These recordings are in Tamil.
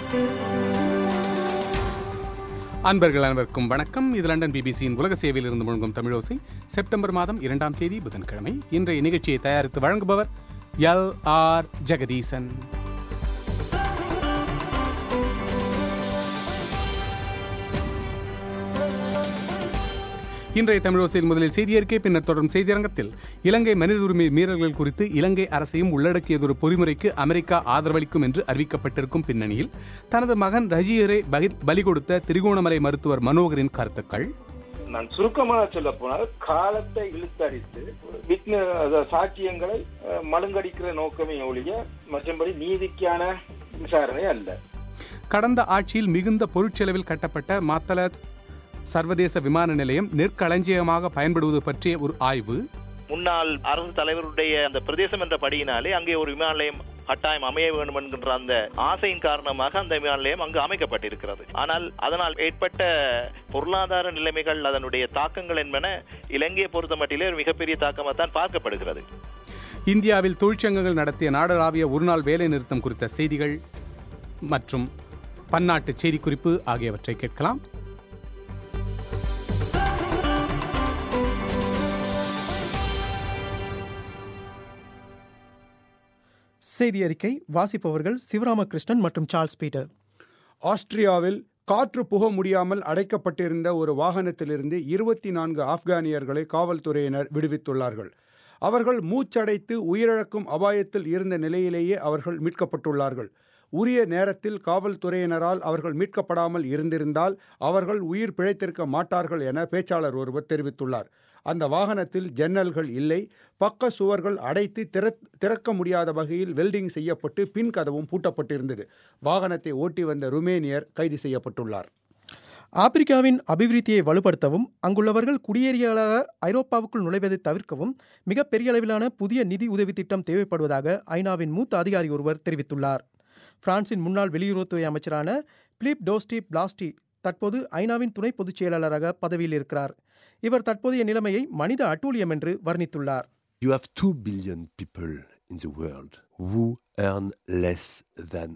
அன்பர்கள் அனைவருக்கும் வணக்கம் இது லண்டன் பிபிசியின் உலக சேவையில் இருந்து முழங்கும் தமிழோசை செப்டம்பர் மாதம் இரண்டாம் தேதி புதன்கிழமை இன்றைய நிகழ்ச்சியை தயாரித்து வழங்குபவர் எல் ஆர் ஜெகதீசன் இன்றைய தமிழோசையில் முதலில் செய்தியறிக்கை பின்னர் தொடரும் செய்தியரங்கத்தில் இலங்கை மனித உரிமை மீறல்கள் குறித்து இலங்கை அரசையும் உள்ளடக்கியதொரு பொறிமுறைக்கு அமெரிக்கா ஆதரவளிக்கும் என்று அறிவிக்கப்பட்டிருக்கும் பின்னணியில் தனது மகன் ரஜியரை பகி- பலி கொடுத்த திரிகோணமலை மருத்துவர் மனோகரின் கருத்துக்கள் நான் சுருக்கமாக சொல்ல போனால் காலத்தை இழுத்தடித்து விக்ன அதாவது சாட்சியங்களை அஹ், மழுங்கடிக்கிற நோக்கமே ஒழிய மற்றபடி நீதிக்கான விசாரணை அல்ல கடந்த ஆட்சியில் மிகுந்த பொருட்செலவில் கட்டப்பட்ட மாத்தள சர்வதேச விமான நிலையம் நெற்களஞ்சியமாக பயன்படுவது பற்றிய ஒரு ஆய்வு முன்னாள் அரசு தலைவருடைய அந்த பிரதேசம் என்ற படியினாலே அங்கே ஒரு விமான நிலையம் கட்டாயம் அமைய வேண்டும் என்கின்ற அந்த ஆசையின் காரணமாக அந்த விமான நிலையம் அங்கு அமைக்கப்பட்டிருக்கிறது ஆனால் அதனால் ஏற்பட்ட பொருளாதார நிலைமைகள் அதனுடைய தாக்கங்கள் என்பன இலங்கையை பொறுத்த மட்டிலே ஒரு மிகப்பெரிய தாக்கமாக தான் பார்க்கப்படுகிறது இந்தியாவில் தொழிற்சங்கங்கள் நடத்திய நாடளாவிய ஒருநாள் வேலை நிறுத்தம் குறித்த செய்திகள் மற்றும் பன்னாட்டு செய்திக்குறிப்பு ஆகியவற்றை கேட்கலாம் செய்தி அறிக்கை வாசிப்பவர்கள் சிவராமகிருஷ்ணன் மற்றும் சார்ல்ஸ் பீட்டர் ஆஸ்திரியாவில் காற்று புக முடியாமல் அடைக்கப்பட்டிருந்த ஒரு வாகனத்திலிருந்து இருபத்தி நான்கு ஆப்கானியர்களை காவல்துறையினர் விடுவித்துள்ளார்கள் அவர்கள் மூச்சடைத்து உயிரிழக்கும் அபாயத்தில் இருந்த நிலையிலேயே அவர்கள் மீட்கப்பட்டுள்ளார்கள் உரிய நேரத்தில் காவல்துறையினரால் அவர்கள் மீட்கப்படாமல் இருந்திருந்தால் அவர்கள் உயிர் பிழைத்திருக்க மாட்டார்கள் என பேச்சாளர் ஒருவர் தெரிவித்துள்ளார் அந்த வாகனத்தில் ஜன்னல்கள் இல்லை பக்க சுவர்கள் அடைத்து திற திறக்க முடியாத வகையில் வெல்டிங் செய்யப்பட்டு பின் கதவும் பூட்டப்பட்டிருந்தது வாகனத்தை ஓட்டி வந்த ருமேனியர் கைது செய்யப்பட்டுள்ளார் ஆப்பிரிக்காவின் அபிவிருத்தியை வலுப்படுத்தவும் அங்குள்ளவர்கள் குடியேறியலாக ஐரோப்பாவுக்குள் நுழைவதை தவிர்க்கவும் மிகப்பெரிய அளவிலான புதிய நிதி உதவி திட்டம் தேவைப்படுவதாக ஐநாவின் மூத்த அதிகாரி ஒருவர் தெரிவித்துள்ளார் பிரான்சின் முன்னாள் வெளியுறவுத்துறை அமைச்சரான பிலிப் டோஸ்டி பிளாஸ்டி தற்போது ஐநாவின் துணை பொதுச் செயலாளராக பதவியில் இருக்கிறார் இவர் தற்போதைய நிலைமையை மனித அட்டூழியம் என்று வர்ணித்துள்ளார் You have 2 billion people in the world who earn less than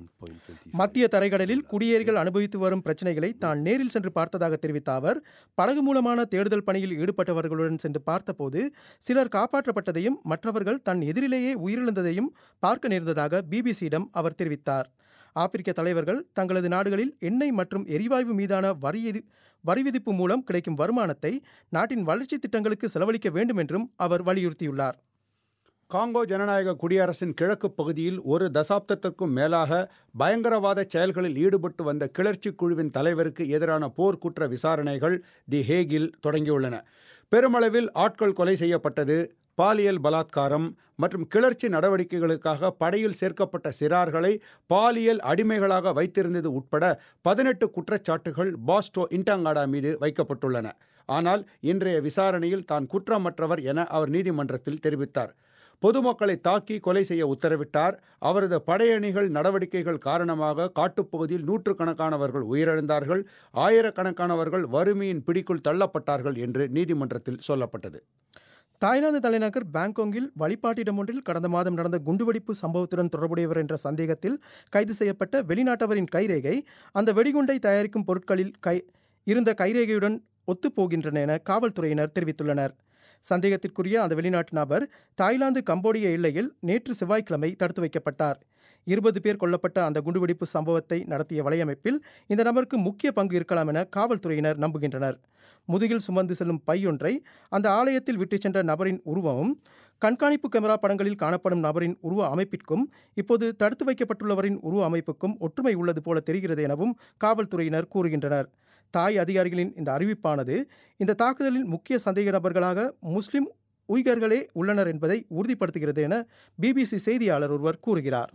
1.25 மத்திய தரைக்கடலில் குடியேறிகள் அனுபவித்து வரும் பிரச்சனைகளை தான் நேரில் சென்று பார்த்ததாக தெரிவித்த அவர் படகு மூலமான தேடுதல் பணியில் ஈடுபட்டவர்களுடன் சென்று பார்த்தபோது சிலர் காப்பாற்றப்பட்டதையும் மற்றவர்கள் தன் எதிரிலேயே உயிரிழந்ததையும் பார்க்க நேர்ந்ததாக பிபிசியிடம் அவர் தெரிவித்தார் ஆப்பிரிக்க தலைவர்கள் தங்களது நாடுகளில் எண்ணெய் மற்றும் எரிவாயு மீதான வரி எதி- வரி விதிப்பு மூலம் கிடைக்கும் வருமானத்தை நாட்டின் வளர்ச்சி திட்டங்களுக்கு செலவழிக்க வேண்டும் என்றும் அவர் வலியுறுத்தியுள்ளார் காங்கோ ஜனநாயக குடியரசின் கிழக்கு பகுதியில் ஒரு தசாப்தத்திற்கும் மேலாக பயங்கரவாத செயல்களில் ஈடுபட்டு வந்த கிளர்ச்சி குழுவின் தலைவருக்கு எதிரான போர்க்குற்ற விசாரணைகள் தி ஹேகில் தொடங்கியுள்ளன பெருமளவில் ஆட்கள் கொலை செய்யப்பட்டது பாலியல் பலாத்காரம் மற்றும் கிளர்ச்சி நடவடிக்கைகளுக்காக படையில் சேர்க்கப்பட்ட சிறார்களை பாலியல் அடிமைகளாக வைத்திருந்தது உட்பட பதினெட்டு குற்றச்சாட்டுகள் பாஸ்டோ இன்டாங்காடா மீது வைக்கப்பட்டுள்ளன ஆனால் இன்றைய விசாரணையில் தான் குற்றமற்றவர் என அவர் நீதிமன்றத்தில் தெரிவித்தார் பொதுமக்களை தாக்கி கொலை செய்ய உத்தரவிட்டார் அவரது படையணிகள் நடவடிக்கைகள் காரணமாக காட்டுப்பகுதியில் நூற்றுக்கணக்கானவர்கள் உயிரிழந்தார்கள் ஆயிரக்கணக்கானவர்கள் வறுமையின் பிடிக்குள் தள்ளப்பட்டார்கள் என்று நீதிமன்றத்தில் சொல்லப்பட்டது தாய்லாந்து தலைநகர் பாங்காங்கில் வழிபாட்டிடம் ஒன்றில் கடந்த மாதம் நடந்த குண்டுவெடிப்பு சம்பவத்துடன் தொடர்புடையவர் என்ற சந்தேகத்தில் கைது செய்யப்பட்ட வெளிநாட்டவரின் கைரேகை அந்த வெடிகுண்டை தயாரிக்கும் பொருட்களில் கை இருந்த கைரேகையுடன் ஒத்துப்போகின்றன என காவல்துறையினர் தெரிவித்துள்ளனர் சந்தேகத்திற்குரிய அந்த வெளிநாட்டு நபர் தாய்லாந்து கம்போடிய எல்லையில் நேற்று செவ்வாய்க்கிழமை தடுத்து வைக்கப்பட்டார் இருபது பேர் கொல்லப்பட்ட அந்த குண்டுவெடிப்பு சம்பவத்தை நடத்திய வலையமைப்பில் இந்த நபருக்கு முக்கிய பங்கு இருக்கலாம் என காவல்துறையினர் நம்புகின்றனர் முதுகில் சுமந்து செல்லும் பையொன்றை அந்த ஆலயத்தில் விட்டுச் சென்ற நபரின் உருவமும் கண்காணிப்பு கேமரா படங்களில் காணப்படும் நபரின் உருவ அமைப்பிற்கும் இப்போது தடுத்து வைக்கப்பட்டுள்ளவரின் உருவ அமைப்புக்கும் ஒற்றுமை உள்ளது போல தெரிகிறது எனவும் காவல்துறையினர் கூறுகின்றனர் தாய் அதிகாரிகளின் இந்த அறிவிப்பானது இந்த தாக்குதலில் முக்கிய சந்தேக நபர்களாக முஸ்லிம் உய்கர்களே உள்ளனர் என்பதை உறுதிப்படுத்துகிறது என பிபிசி செய்தியாளர் ஒருவர் கூறுகிறார்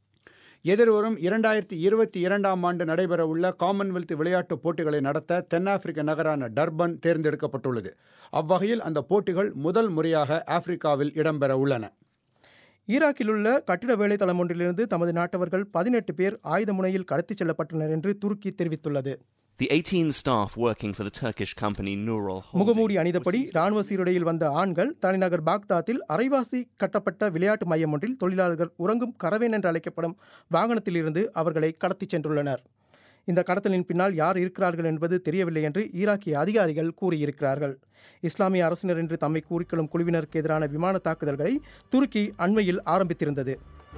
எதிர்வரும் இரண்டாயிரத்தி இருபத்தி இரண்டாம் ஆண்டு நடைபெறவுள்ள காமன்வெல்த் விளையாட்டுப் போட்டிகளை நடத்த தென்னாப்பிரிக்க நகரான டர்பன் தேர்ந்தெடுக்கப்பட்டுள்ளது அவ்வகையில் அந்த போட்டிகள் முதல் முறையாக ஆப்பிரிக்காவில் இடம்பெற உள்ளன ஈராக்கில் உள்ள கட்டிட வேலைத்தளம் ஒன்றிலிருந்து தமது நாட்டவர்கள் பதினெட்டு பேர் ஆயுத முனையில் கடத்திச் செல்லப்பட்டனர் என்று துருக்கி தெரிவித்துள்ளது The 18 staff working for the Turkish company Nural Holding முகமூடி were அணிந்தபடி seized ராணுவ சீருடையில் வந்த ஆண்கள் தலைநகர் பாக்தாத்தில் அரைவாசி கட்டப்பட்ட விளையாட்டு மையம் ஒன்றில் தொழிலாளர்கள் உறங்கும் கரவேன் என்று அழைக்கப்படும் வாகனத்திலிருந்து அவர்களை கடத்திச் சென்றுள்ளனர் இந்த கடத்தலின் பின்னால் யார் இருக்கிறார்கள் என்பது தெரியவில்லை என்று ஈராக்கிய அதிகாரிகள் கூறியிருக்கிறார்கள் இஸ்லாமிய அரசினர் என்று தம்மை கூறிக்கொள்ளும் குழுவினருக்கு எதிரான விமான தாக்குதல்களை துருக்கி அண்மையில் ஆரம்பித்திருந்தது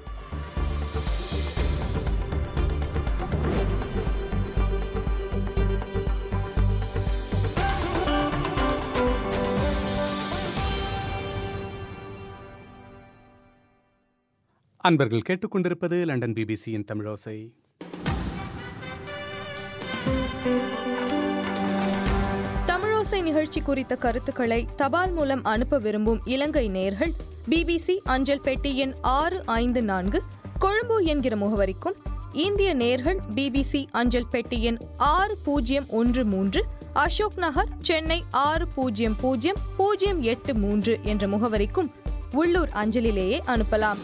அன்பர்கள் கேட்டுக்கொண்டிருப்பது லண்டன் பிபிசியின் தமிழோசை தமிழோசை நிகழ்ச்சி குறித்த கருத்துக்களை தபால் மூலம் அனுப்ப விரும்பும் இலங்கை நேயர்கள் பிபிசி அஞ்சல் பெட்டி எண் ஆறு ஐந்து நான்கு கொழும்பு என்கிற முகவரிக்கும் இந்திய நேயர்கள் பிபிசி அஞ்சல் பெட்டி எண் ஆறு பூஜ்ஜியம் ஒன்று மூன்று அசோக் நகர் சென்னை ஆறு பூஜ்ஜியம் பூஜ்ஜியம் பூஜ்ஜியம் எட்டு மூன்று என்ற முகவரிக்கும் உள்ளூர் அஞ்சலிலேயே அனுப்பலாம்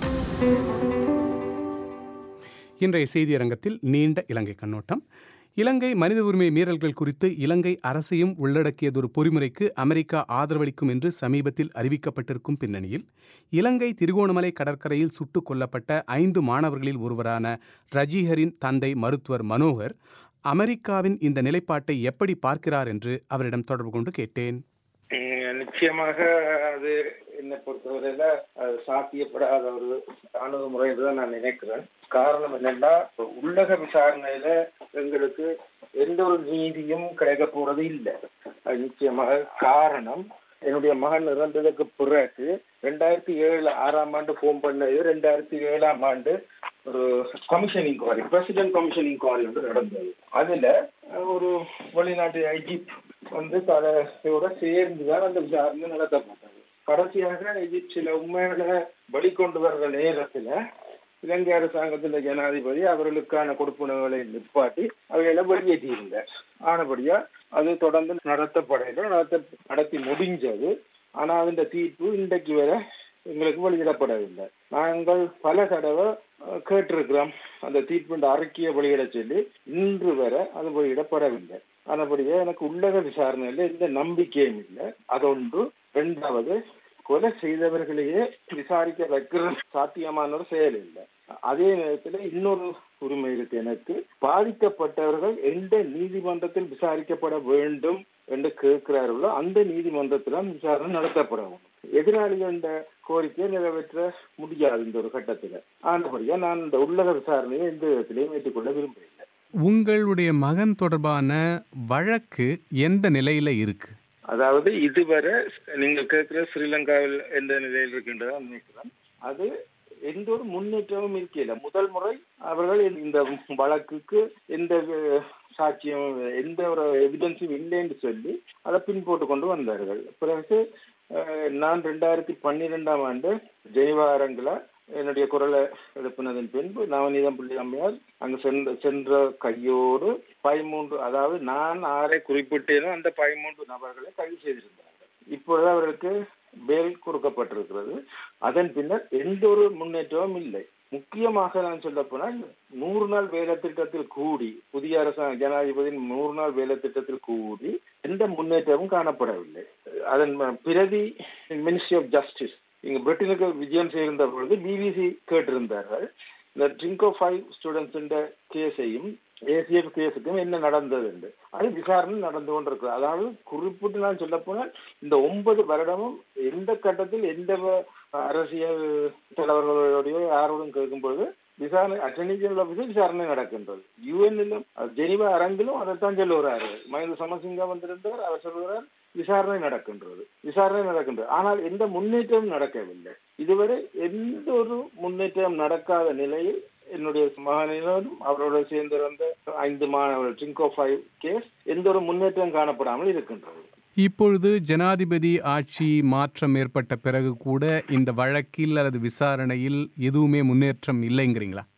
இன்றைய செய்தியரங்கத்தில் நீண்ட இலங்கை கண்ணோட்டம் இலங்கை மனித உரிமை மீறல்கள் குறித்து இலங்கை அரசையும் உள்ளடக்கியதொரு பொறிமுறைக்கு அமெரிக்கா ஆதரவளிக்கும் என்று சமீபத்தில் அறிவிக்கப்பட்டிருக்கும் பின்னணியில் இலங்கை திருகோணமலை கடற்கரையில் சுட்டுக் கொல்லப்பட்ட ஐந்து மாணவர்களில் ஒருவரான ரஜீஹரின் தந்தை மருத்துவர் மனோகர் அமெரிக்காவின் இந்த நிலைப்பாட்டை எப்படி பார்க்கிறார் என்று அவரிடம் தொடர்பு கொண்டு கேட்டேன் உம், நிச்சயமாக அது என்னை பொறுத்தவரையில அது சாத்தியப்படாத ஒரு அணுகுமுறை தான் நான் நினைக்கிறேன் காரணம் என்னன்னா உள்ளக விசாரணையில எங்களுக்கு எந்த ஒரு நீதியும் கிடைக்க போறது இல்லை அது நிச்சயமாக காரணம் என்னுடைய மகன் இறந்ததுக்கு பிறகு ரெண்டாயிரத்தி ஏழு ஆறாம் ஆண்டு ஃபோன் பண்ணது ரெண்டாயிரத்தி ஏழாம் ஆண்டு ஒரு commission inquiry president commission inquiry வந்து நடந்தது அதுல ஒரு வெளிநாட்டு ஐஜிப் வந்து தலையோட சேர்ந்து தான் அந்த விசாரணை நடத்தப்பட்டது கடைசியாக எகிப்து சில உண்மைகளை வெளிக்கொண்டு வர்ற நேரத்துல இலங்கை அரசாங்கத்தின் ஜனாதிபதி அவர்களுக்கான கொடுப்பனவுகளை நிப்பாட்டி அவைகளை வெளியேற்றியிருந்தார் ஆனபடியா அது தொடர்ந்து நடத்தப்படையில நடத்த நடத்தி முடிஞ்சது ஆனா அதன் தீர்ப்பு இன்றைக்கு வரை எங்களுக்கு வெளியிடப்படவில்லை நாங்கள் பல தடவை அஹ், கேட்டிருக்கிறோம் அந்த தீர்ப்பின் அறிக்கையை வெளியிட சொல்லி இன்று வரை அது வெளியிடப்படவில்லை ஆனபடியே எனக்கு உள்ளக விசாரணையில எந்த நம்பிக்கையும் இல்லை அதொன்று ரெண்டாவது கொலை செய்தவர்களையே விசாரிக்க வைக்கிற சாத்தியமான ஒரு செயல் இல்லை அதே நேரத்தில் இன்னொரு உரிமை இருக்கு எனக்கு பாதிக்கப்பட்டவர்கள் எந்த நீதிமன்றத்தில் விசாரிக்கப்பட வேண்டும் என்று கேட்கிறார்களோ அந்த நீதிமன்றத்தில் விசாரணை நடத்தப்பட வேண்டும் எதிராளிகள் கோரிக்கையை நிறைவேற்ற முடியாது இந்த ஒரு கட்டத்தில் ஆனபடியா நான் இந்த உள்ளக விசாரணையை எந்த விதத்திலையும் ஏற்றுக்கொள்ள விரும்பவில்லை உங்களுடைய மகன் தொடர்பான வழக்கு எந்த நிலையில இருக்கு அதாவது இதுவரை நீங்க கேட்கிற ஸ்ரீலங்காவில் எந்த நிலையில் இருக்கின்றதா நினைக்கிறேன் அது எந்த ஒரு முன்னேற்றமும் இருக்கல முதல் முறை அவர்கள் இந்த வழக்குக்கு எந்த அஹ், சாட்சியம் எந்த ஒரு எவிடன்ஸும் இல்லைன்னு சொல்லி அதை பின்போட்டு கொண்டு வந்தார்கள் பிறகு அஹ், நான் ரெண்டாயிரத்தி பன்னிரெண்டாம் ஆண்டு ஜெனிவா அரங்கில் என்னுடைய குரலை எழுப்பினதன் பின்பு நவநீதம் பிள்ளை அம்மையார் அங்கு சென்ற சென்ற கையோடு பதிமூன்று அதாவது நான் ஆரை குறிப்பிட்டேனோ அந்த பதிமூன்று நபர்களை கைது செய்திருந்தார்கள் இப்பொழுது அவர்களுக்கு பேல் கொடுக்கப்பட்டிருக்கிறது அதன் பின்னர் எந்த ஒரு முன்னேற்றமும் இல்லை முக்கியமாக நான் சொல்ல போனால் நூறு நாள் வேலை திட்டத்தில் கூடி புதிய அரசாங்க ஜனாதிபதியின் நூறு நாள் வேலை திட்டத்தில் கூடி எந்த முன்னேற்றமும் காணப்படவில்லை அதன் பிரதி மினிஸ்ட்ரி ஆஃப் ஜஸ்டிஸ் இங்க பிரிட்டனுக்கு விஜயம் செய்திருந்த பொழுது பிபிசி கேட்டிருந்தார்கள் இந்த ட்ரிங்கோ ஃபைவ் ஸ்டூடெண்ட்ஸ் கேஸையும் ஏசிஎஃப் கேஸுக்கும் என்ன நடந்தது என்று அது விசாரணை நடந்து கொண்டிருக்கு அதாவது குறிப்பிட்டு நான் சொல்ல போனால் இந்த ஒன்பது வருடமும் எந்த கட்டத்தில் எந்த வ- அரசியல் தலைவர்களுடைய யாரோடும் கேட்கும்போது விசாரணை அட்டர்னி ஜெனரல் ஆஃபீஸில் விசாரணை நடக்கின்றது யூஎன்னிலும் ஜெனிவா அரங்கிலும் அதைத்தான் சொல்லுகிறாரு மஹிந்த சமசிங்கா வந்திருந்தார் அவர் சொல்கிறார் விசாரணை நடக்கின்றது விசாரணை நடக்கின்றது ஆனால் எந்த முன்னேற்றமும் நடக்கவில்லை இதுவரை எந்த ஒரு முன்னேற்றம் நடக்காத நிலையில் என்னுடைய மகனிலும் அவரோட சேர்ந்து வந்த ஐந்து மாணவர்கள் ட்ரிங்கோ ஃபைவ் கேஸ் எந்த ஒரு முன்னேற்றம் காணப்படாமல் இருக்கின்றது இப்பொழுது ஜனாதிபதி ஆட்சி மாற்றம் ஏற்பட்ட பிறகு கூட இந்த வழக்கில் அல்லது விசாரணையில் எதுவுமே முன்னேற்றம் இல்லைங்கிறீங்களா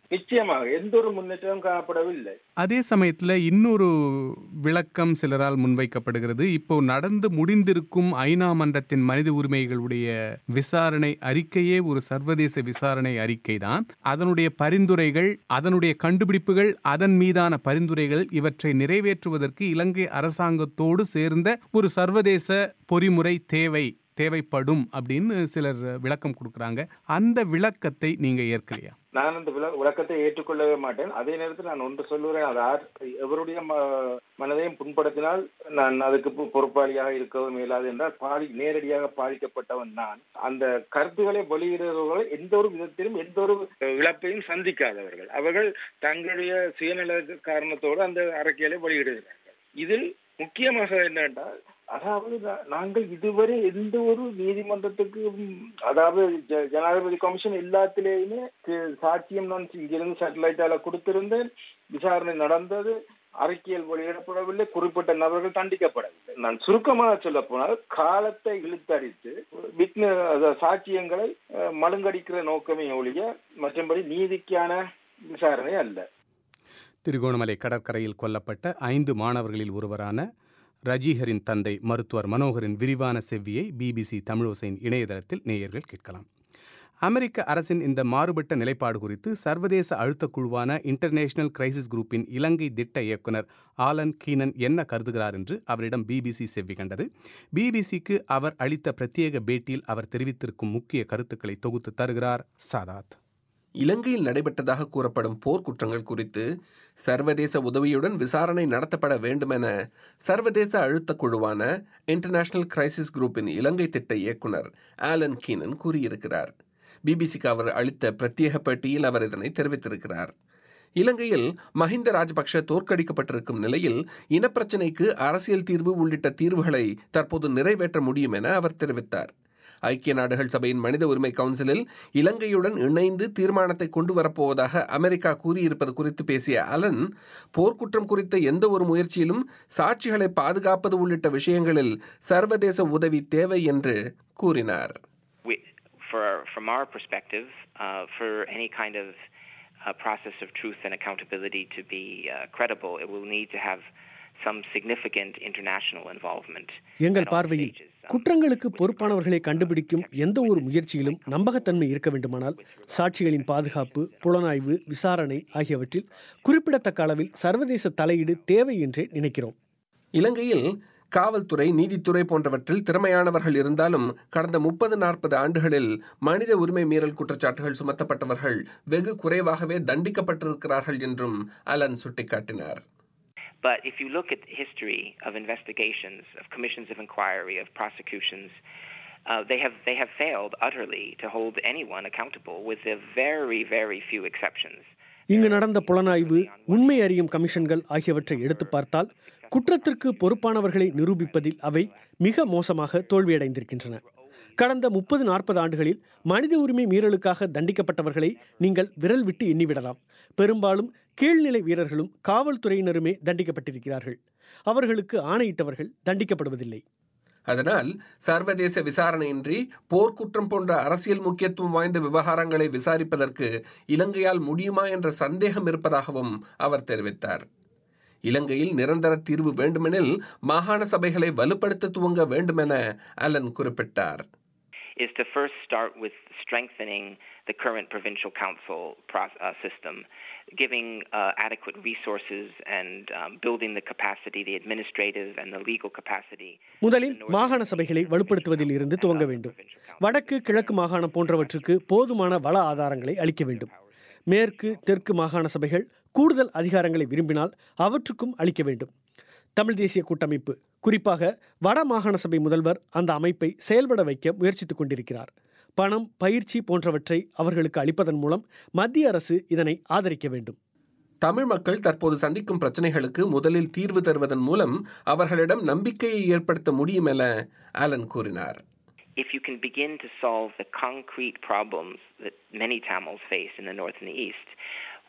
நிச்சயமாக எந்த ஒரு முன்னேற்றமும் காணப்படவில்லை அதே சமயத்தில் இன்னொரு விளக்கம் சிலரால் முன்வைக்கப்படுகிறது இப்போ நடந்து முடிந்திருக்கும் ஐநா மன்றத்தின் மனித உரிமைகளுடைய விசாரணை அறிக்கையே ஒரு சர்வதேச விசாரணை அறிக்கை தான் அதனுடைய பரிந்துரைகள் அதனுடைய கண்டுபிடிப்புகள் அதன் மீதான பரிந்துரைகள் இவற்றை நிறைவேற்றுவதற்கு இலங்கை அரசாங்கத்தோடு சேர்ந்த ஒரு சர்வதேச பொறிமுறை தேவை தேவைப்படும் அப்படின்னு சிலர் விளக்கம் கொடுக்குறாங்க அந்த விளக்கத்தை நீங்க ஏற்கலையா நான் அந்த விள- விளக்கத்தை ஏற்றுக்கொள்ளவே மாட்டேன் அதே நேரத்தில் நான் ஒன்று சொல்லுறேன் அது யார் எவருடைய ம- மனதையும் புண்படுத்தினால் நான் அதுக்கு பொ- பொறுப்பாளியாக இருக்கவும் இயலாது என்றால் பாதி நேரடியாக பாதிக்கப்பட்டவன் நான் அந்த கருத்துக்களை வெளியிடுபவர்கள் எந்த ஒரு விதத்திலும் எந்த ஒரு அஹ், இழப்பையும் சந்திக்காதவர்கள் அவர்கள் தங்களுடைய சுயநல காரணத்தோடு அந்த அறிக்கைகளை வெளியிடுகிறார்கள் இதில் முக்கியமாக என்னென்றால் அதாவது நா- நாங்கள் இதுவரை எந்த ஒரு நீதிமன்றத்துக்கு ம், அதாவது ஜ- ஜனாதிபதி கமிஷன் எல்லாத்திலேயுமே கு- சாட்சியம் நான் இங்கிருந்து சேட்டலைட்டால கொடுத்திருந்தேன் விசாரணை நடந்தது அறிக்கையில் வெளியிடப்படவில்லை குறிப்பிட்ட நபர்கள் தண்டிக்கப்படவில்லை நான் சுருக்கமாக சொல்ல போனால் காலத்தை இழுத்தடித்து விக்ன அதாவது சாட்சியங்களை அஹ், மழுங்கடிக்கிற நோக்கமே ஒழிய மற்றபடி நீதிக்கான விசாரணை அல்ல திருகோணமலை கடற்கரையில் கொல்லப்பட்ட ஐந்து மாணவர்களில் ஒருவரான ரஜீஹரின் தந்தை மருத்துவர் மனோகரின் விரிவான செவ்வியை பிபிசி தமிழோசையின் இணையதளத்தில் நேயர்கள் கேட்கலாம் அமெரிக்க அரசின் இந்த மாறுபட்ட நிலைப்பாடு குறித்து சர்வதேச அழுத்தக் குழுவான இன்டர்நேஷனல் கிரைசிஸ் குரூப்பின் இலங்கை திட்ட இயக்குனர் ஆலன் கீனன் என்ன கருதுகிறார் என்று அவரிடம் பிபிசி செவ்வி கண்டது பிபிசிக்கு அவர் அளித்த பிரத்யேக பேட்டியில் அவர் தெரிவித்திருக்கும் முக்கிய கருத்துக்களை தொகுத்து தருகிறார் சாதாத் இலங்கையில் நடைபெற்றதாக கூறப்படும் போர்க்குற்றங்கள் குறித்து சர்வதேச உதவியுடன் விசாரணை நடத்தப்பட வேண்டுமென சர்வதேச அழுத்தக் குழுவான இன்டர்நேஷனல் கிரைசிஸ் குரூப்பின் இலங்கை திட்ட இயக்குனர் ஆலன் கீனன் கூறியிருக்கிறார் பிபிசிக்கு அவர் அளித்த பிரத்யேக பேட்டியில் அவர் இதனை தெரிவித்திருக்கிறார் இலங்கையில் மஹிந்த ராஜபக்ஷ தோற்கடிக்கப்பட்டிருக்கும் நிலையில் இனப்பிரச்சினைக்கு அரசியல் தீர்வு உள்ளிட்ட தீர்வுகளை தற்போது நிறைவேற்ற முடியும் என அவர் தெரிவித்தார் ஐக்கிய நாடுகள் சபையின் மனித உரிமை கவுன்சிலில் இலங்கையுடன் இணைந்து தீர்மானத்தை கொண்டு வரப்போவதாக அமெரிக்கா கூறியிருப்பது குறித்து பேசிய அலன் போர்க்குற்றம் குறித்த எந்த ஒரு முயற்சியிலும் சாட்சிகளை பாதுகாப்பது உள்ளிட்ட விஷயங்களில் சர்வதேச உதவி தேவை என்று கூறினார் we, for, from our perspective, uh, for any kind of uh, process of truth and accountability to be uh, credible, it will need to have some significant international involvement. எங்கள் at all பார்வையில் stages. Um, குற்றங்களுக்கு பொறுப்பானவர்களை கண்டுபிடிக்கும் எந்த ஒரு முயற்சியிலும் நம்பகத்தன்மை இருக்க வேண்டுமானால் சாட்சிகளின் பாதுகாப்பு புலனாய்வு விசாரணை ஆகியவற்றில் குறிப்பிடத்தக்க அளவில் சர்வதேச தலையீடு தேவை என்றே நினைக்கிறோம் இலங்கையில் காவல்துறை நீதித்துறை போன்றவற்றில் திறமையானவர்கள் இருந்தாலும் கடந்த முப்பது நாற்பது ஆண்டுகளில் மனித உரிமை மீறல் குற்றச்சாட்டுகள் சுமத்தப்பட்டவர்கள் வெகு குறைவாகவே தண்டிக்கப்பட்டிருக்கிறார்கள் என்றும் அலன் சுட்டிக்காட்டினார் But if you look at the history of investigations, of commissions of inquiry, of prosecutions, uh, they have they have failed utterly to hold anyone accountable, with a very very few exceptions. இங்கு நடந்த புலனாய்வு உண்மை அறியும் கமிஷன்கள் ஆகியவற்றை எடுத்து பார்த்தால் குற்றத்திற்கு பொறுப்பானவர்களை நிரூபிப்பதில் அவை மிக மோசமாக தோல்வியடைந்திருக்கின்றன கடந்த முப்பது நாற்பது ஆண்டுகளில் மனித உரிமை மீறலுக்காக தண்டிக்கப்பட்டவர்களை நீங்கள் விரல் விட்டு எண்ணிவிடலாம் பெரும்பாலும் கீழ்நிலை வீரர்களும் காவல்துறையினருமே தண்டிக்கப்பட்டிருக்கிறார்கள் அவர்களுக்கு ஆணையிட்டவர்கள் தண்டிக்கப்படுவதில்லை அதனால் சர்வதேச விசாரணையின்றி போர்க்குற்றம் போன்ற அரசியல் முக்கியத்துவம் வாய்ந்த விவகாரங்களை விசாரிப்பதற்கு இலங்கையால் முடியுமா என்ற சந்தேகம் இருப்பதாகவும் அவர் தெரிவித்தார் இலங்கையில் நிரந்தர தீர்வு வேண்டுமெனில் மாகாண சபைகளை வலுப்படுத்த துவங்க வேண்டுமென அலன் குறிப்பிட்டார் is to first start with strengthening the current provincial council pro- uh, system, giving uh, adequate resources and um, building the capacity, the administrative and the legal capacity. முதலில் மாகாண சபைகளை வலுப்படுத்துவதில் இருந்து துவங்க வேண்டும் வடக்கு கிழக்கு மாகாணம் போன்றவற்றுக்கு போதுமான வள ஆதாரங்களை அளிக்க வேண்டும் மேற்கு தெற்கு மாகாண சபைகள் கூடுதல் அதிகாரங்களை விரும்பினால் அவற்றுக்கும் அளிக்க வேண்டும் தமிழ் தேசிய கூட்டமைப்பு குறிப்பாக வட மாகாண சபை முதல்வர் அந்த அமைப்பை செயல்பட வைக்க முயற்சித்துக் கொண்டிருக்கிறார் பணம் பயிற்சி போன்றவற்றை அவர்களுக்கு அளிப்பதன் மூலம் மத்திய அரசு இதனை ஆதரிக்க வேண்டும் தமிழ் மக்கள் தற்போது சந்திக்கும் பிரச்சனைகளுக்கு முதலில் தீர்வு தருவதன் மூலம் அவர்களிடம் நம்பிக்கையை ஏற்படுத்த முடியும் என ஆலன் கூறினார் If you can begin to solve the concrete problems that many Tamils face in the north and the east,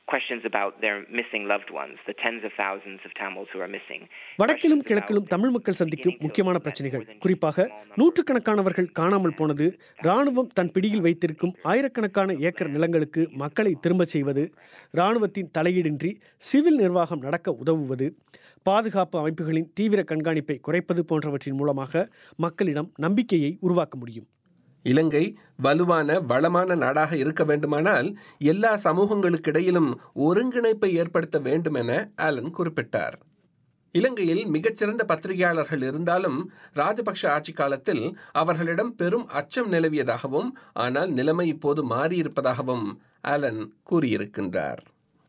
questions about their missing loved ones, the tens of thousands of Tamils who are missing. வடக்கிலும் கிழக்கிலும் தமிழ் மக்கள் சந்திக்கும் முக்கியமான பிரச்சனைகள் குறிப்பாக நூற்றுக்கணக்கானவர்கள் காணாமல் போனது ராணுவம் தன் பிடியில் வைத்திருக்கும் ஆயிரக்கணக்கான ஏக்கர் நிலங்களுக்கு மக்களை திரும்பச் செய்வது ராணுவத்தின் தலையீடின்றி சிவில் நிர்வாகம் நடக்க உதவுவது பாதுகாப்பு அமைப்புகளின் தீவிர கண்காணிப்பை குறைப்பது போன்றவற்றின் மூலமாக மக்களிடம் நம்பிக்கையை உருவாக்க முடியும் இலங்கை வலுவான வளமான நாடாக இருக்க வேண்டுமானால் எல்லா சமூகங்களுக்கிடையிலும் ஒருங்கிணைப்பை ஏற்படுத்த வேண்டும் என ஆலன் குறிப்பிட்டார் இலங்கையில் மிகச்சிறந்த பத்திரிகையாளர்கள் இருந்தாலும் ராஜபக்ஷ ஆட்சி காலத்தில் அவர்களிடம் பெரும் அச்சம் நிலவியதாகவும் ஆனால் நிலைமை இப்போது மாறியிருப்பதாகவும் ஆலன் கூறியிருக்கின்றார்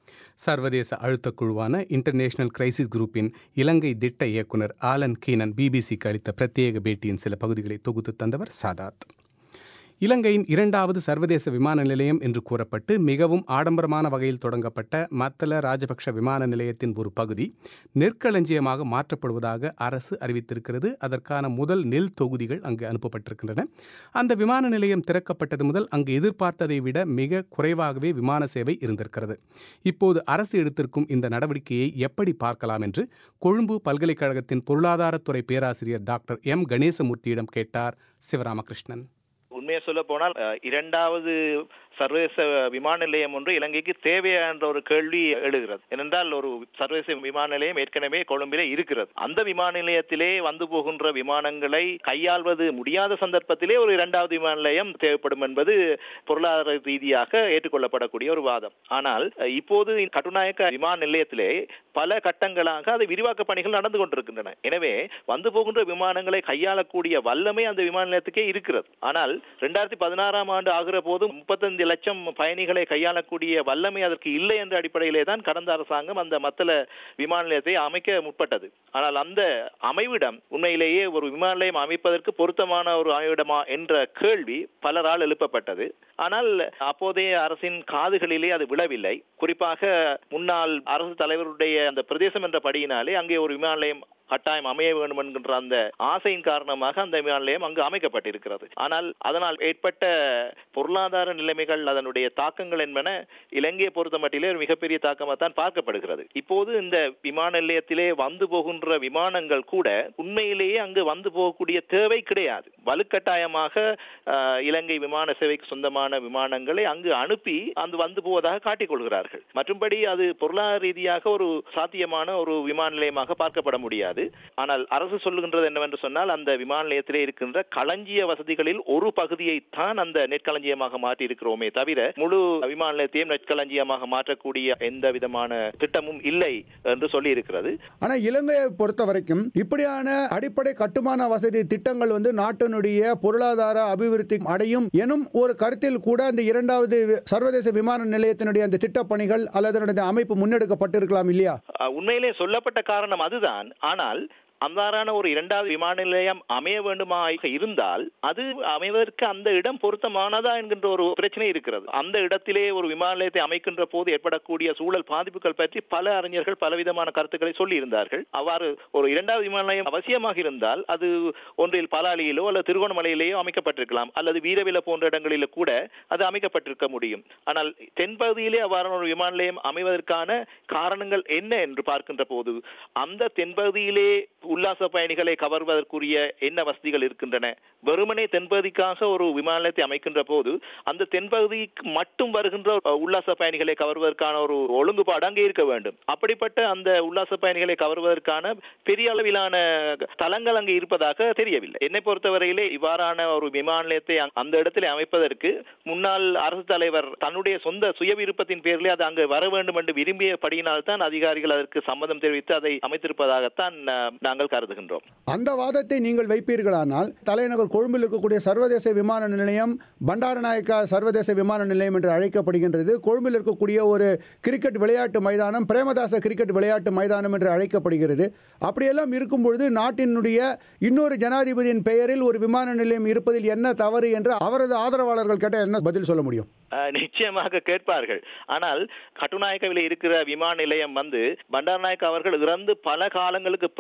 சர்வதேச அழுத்தக் குழுவான இன்டர்நேஷனல் கிரைசிஸ் குரூப்பின் இலங்கை திட்ட இயக்குனர் ஆலன் கீனன் பிபிசிக்கு அளித்த பிரத்யேக பேட்டியின் சில பகுதிகளை தொகுத்து தந்தவர் சாதாத் இலங்கையின் இரண்டாவது சர்வதேச விமான நிலையம் என்று கூறப்பட்டு மிகவும் ஆடம்பரமான வகையில் தொடங்கப்பட்ட மத்தல ராஜபக்ஷ விமான நிலையத்தின் ஒரு பகுதி நெற்களஞ்சியமாக மாற்றப்படுவதாக அரசு அறிவித்திருக்கிறது அதற்கான முதல் நெல் தொகுதிகள் அங்கு அனுப்பப்பட்டிருக்கின்றன அந்த விமான நிலையம் திறக்கப்பட்டது முதல் அங்கு எதிர்பார்த்ததை விட மிக குறைவாகவே விமான சேவை இருந்திருக்கிறது இப்போது அரசு எடுத்திருக்கும் இந்த நடவடிக்கையை எப்படி பார்க்கலாம் என்று கொழும்பு பல்கலைக்கழகத்தின் பொருளாதாரத்துறை பேராசிரியர் டாக்டர் எம் கணேசமூர்த்தியிடம் கேட்டார் சிவராமகிருஷ்ணன் உண்மையை சொல்ல போனால் அஹ், இரண்டாவது சர்வதேச விமான நிலையம் ஒன்று இலங்கைக்கு தேவையா என்ற ஒரு கேள்வி எழுகிறது ஏனென்றால் ஒரு சர்வதேச விமான நிலையம் ஏற்கனவே கொழும்பிலே இருக்கிறது அந்த விமான நிலையத்திலே வந்து போகின்ற விமானங்களை கையாள்வது முடியாத சந்தர்ப்பத்திலே ஒரு இரண்டாவது விமான நிலையம் தேவைப்படும் என்பது பொருளாதார ரீதியாக ஏற்றுக்கொள்ளப்படக்கூடிய ஒரு வாதம் ஆனால் அஹ், இப்போது கட்டுநாயக்க விமான நிலையத்திலே பல கட்டங்களாக அது விரிவாக்க பணிகள் நடந்து கொண்டிருக்கின்றன எனவே வந்து போகின்ற விமானங்களை கையாளக்கூடிய வல்லமை அந்த விமான நிலையத்துக்கே இருக்கிறது ஆனால் ரெண்டாயிரத்தி பதினாறாம் ஆண்டு ஆகிற போது முப்பத்தஞ்சு லட்சம் பயணிகளை கையாளக்கூடிய வல்லமை அதற்கு இல்லை என்ற அடிப்படையிலே தான் கடந்த அரசாங்கம் அந்த மத்தள விமான நிலையத்தை அமைக்க முற்பட்டது ஆனால் அந்த அமைவிடம் உண்மையிலேயே ஒரு விமான நிலையம் அமைப்பதற்கு பொருத்தமான ஒரு அமைவிடமா என்ற கேள்வி பலரால் எழுப்பப்பட்டது ஆனால் அப்போதைய அரசின் காதுகளிலே அது விழவில்லை குறிப்பாக முன்னாள் அரசு தலைவருடைய அந்த பிரதேசம் என்ற படியினாலே அங்கே ஒரு விமான நிலையம் கட்டாயம் அமைய வேண்டும் என்கின்ற அந்த ஆசையின் காரணமாக அந்த விமான நிலையம் அங்கு அமைக்கப்பட்டிருக்கிறது ஆனால் அதனால் ஏற்பட்ட பொருளாதார நிலைமைகள் அதனுடைய தாக்கங்கள் என்பன இலங்கையை பொறுத்த மட்டிலே ஒரு மிகப்பெரிய தாக்கமாக தான் பார்க்கப்படுகிறது இப்போது இந்த விமான நிலையத்திலே வந்து போகின்ற விமானங்கள் கூட உண்மையிலேயே அங்கு வந்து போகக்கூடிய தேவை கிடையாது வலுக்கட்டாயமாக ஆஹ், இலங்கை விமான சேவைக்கு சொந்தமான விமானங்களை அங்கு அனுப்பி அந்த வந்து போவதாக காட்டிக் கொள்கிறார்கள் மற்றும்படி அது பொருளாதார ரீதியாக ஒரு சாத்தியமான ஒரு விமான நிலையமாக பார்க்கப்பட முடியாது ஆனால் அரசு சொல்லுகின்றது என்னவென்று சொன்னால் அந்த விமான நிலையத்திலே இருக்கின்ற களஞ்சிய வசதிகளில் ஒரு பகுதியை தான் அந்த நெற்களஞ்சியமாக மாற்றி இருக்கிறோமே தவிர முழு விமான நிலையத்தையும் நெற்களஞ்சியமாக மாற்றக்கூடிய எந்த விதமான திட்டமும் இல்லை என்று சொல்லி இருக்கிறது ஆனா இலங்கையை பொறுத்த வரைக்கும் இப்படியான அடிப்படை கட்டுமான வசதி திட்டங்கள் வந்து நாட்டினுடைய பொருளாதார அபிவிருத்தி அடையும் எனும் ஒரு கருத்தில் கூட அந்த இரண்டாவது வி- சர்வதேச விமான நிலையத்தினுடைய அந்த திட்டப்பணிகள் அல்லது அதனுடைய அமைப்பு முன்னெடுக்கப்பட்டிருக்கலாம் இல்லையா அஹ், உண்மையிலே சொல்லப்பட்ட காரணம் அதுதான் ஆனால் அவ்வாறான ஒரு இரண்டாவது விமான நிலையம் அமைய வேண்டுமாக இருந்தால் அது அமைவதற்கு அந்த இடம் பொருத்தமானதா என்கின்ற ஒரு பிரச்சனை இருக்கிறது அந்த இடத்திலே ஒரு விமான நிலையத்தை அமைக்கின்ற போது ஏற்படக்கூடிய சூழல் பாதிப்புகள் பற்றி பல அறிஞர்கள் பலவிதமான கருத்துக்களை சொல்லி இருந்தார்கள் அவ்வாறு ஒரு இரண்டாவது விமான நிலையம் அவசியமாக இருந்தால் அது ஒன்றில் பலாலியிலோ அல்லது திருகோணமலையிலேயோ அமைக்கப்பட்டிருக்கலாம் அல்லது வீரவில போன்ற இடங்களில் கூட அது அமைக்கப்பட்டிருக்க முடியும் ஆனால் தென்பகுதியிலே அவ்வாறான ஒரு விமான நிலையம் அமைவதற்கான காரணங்கள் என்ன என்று பார்க்கின்ற போது அந்த தென்பகுதியிலே உல்லாச பயணிகளை கவர்வதற்குரிய என்ன வசதிகள் இருக்கின்றன வெறுமனே தென்பகுதிக்காக ஒரு விமான நிலையத்தை அமைக்கின்ற போது அந்த தென்பகுதிக்கு மட்டும் வருகின்ற அஹ், உல்லாச பயணிகளை கவர்வதற்கான ஒரு ஒழுங்குபாடு அங்கே இருக்க வேண்டும் அப்படிப்பட்ட அந்த உல்லாச பயணிகளை கவர்வதற்கான பெரிய அளவிலான தளங்கள் அங்கே இருப்பதாக தெரியவில்லை என்னை பொறுத்தவரையிலே இவ்வாறான ஒரு விமான நிலையத்தை அங்- அந்த இடத்திலே அமைப்பதற்கு முன்னாள் அரசு தலைவர் தன்னுடைய சொந்த சுய விருப்பத்தின் பேரிலே அது அங்கு வர வேண்டும் என்று விரும்பியபடியினால் தான் அதிகாரிகள் அதற்கு சம்மதம் தெரிவித்து அதை அமைத்திருப்பதாகத்தான் அஹ், நாங்கள் கருதுகின்றோம் அந்த வாதத்தை நீங்கள் வைப்பீர்களானால் தலைநகர் கொழும்பில் இருக்கக்கூடிய சர்வதேச விமான நிலையம் பண்டாரநாயக்கா சர்வதேச விமான நிலையம் என்று அழைக்கப்படுகின்றது கொழும்பில் இருக்கக்கூடிய ஒரு கிரிக்கெட் விளையாட்டு மைதானம் பிரேமதாச கிரிக்கெட் விளையாட்டு மைதானம் என்று அழைக்கப்படுகிறது அப்படியெல்லாம் இருக்கும் பொழுது நாட்டினுடைய இன்னொரு ஜனாதிபதியின் பெயரில் ஒரு விமான நிலையம் இருப்பதில் என்ன தவறு என்று அவரது ஆதரவாளர்கள் கேட்டால் என்ன பதில் சொல்ல முடியும் அஹ், நிச்சயமாக கேட்பார்கள் ஆனால் கட்டுநாயக்கவில் இருக்கிற விமான நிலையம் வந்து பண்டாரநாயக் அவர்கள் இறந்து பல காலங்களுக்கு பிறகுதான் அந்த